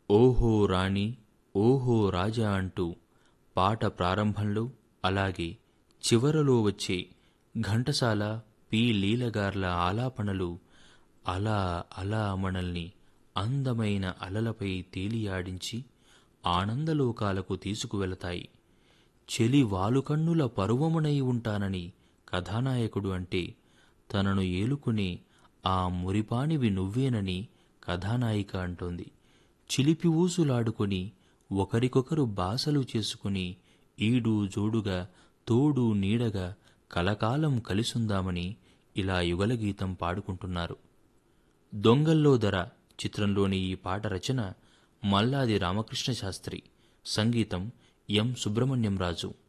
ఓహో రాణి ఓహో రాజా అంటూ పాట ప్రారంభంలో అలాగే చివరలో వచ్చే ఘంటసాల పి లీలగార్ల ఆలాపనలు అలా అలా మనల్ని అందమైన అలలపై తేలియాడించి ఆనందలోకాలకు తీసుకువెళతాయి చెలి వాలుకన్నుల పరువమునై ఉంటానని కథానాయకుడు అంటే తనను ఏలుకునే ఆ మురిపానివి నువ్వేనని కథానాయిక అంటోంది చిలిపి ఊసులాడుకొని ఒకరికొకరు బాసలు చేసుకుని ఈడు జోడుగా తోడు నీడగా కలకాలం కలిసుందామని ఇలా యుగలగీతం పాడుకుంటున్నారు దొంగల్లో ధర చిత్రంలోని ఈ పాట రచన మల్లాది రామకృష్ణ శాస్త్రి సంగీతం ఎం సుబ్రహ్మణ్యం రాజు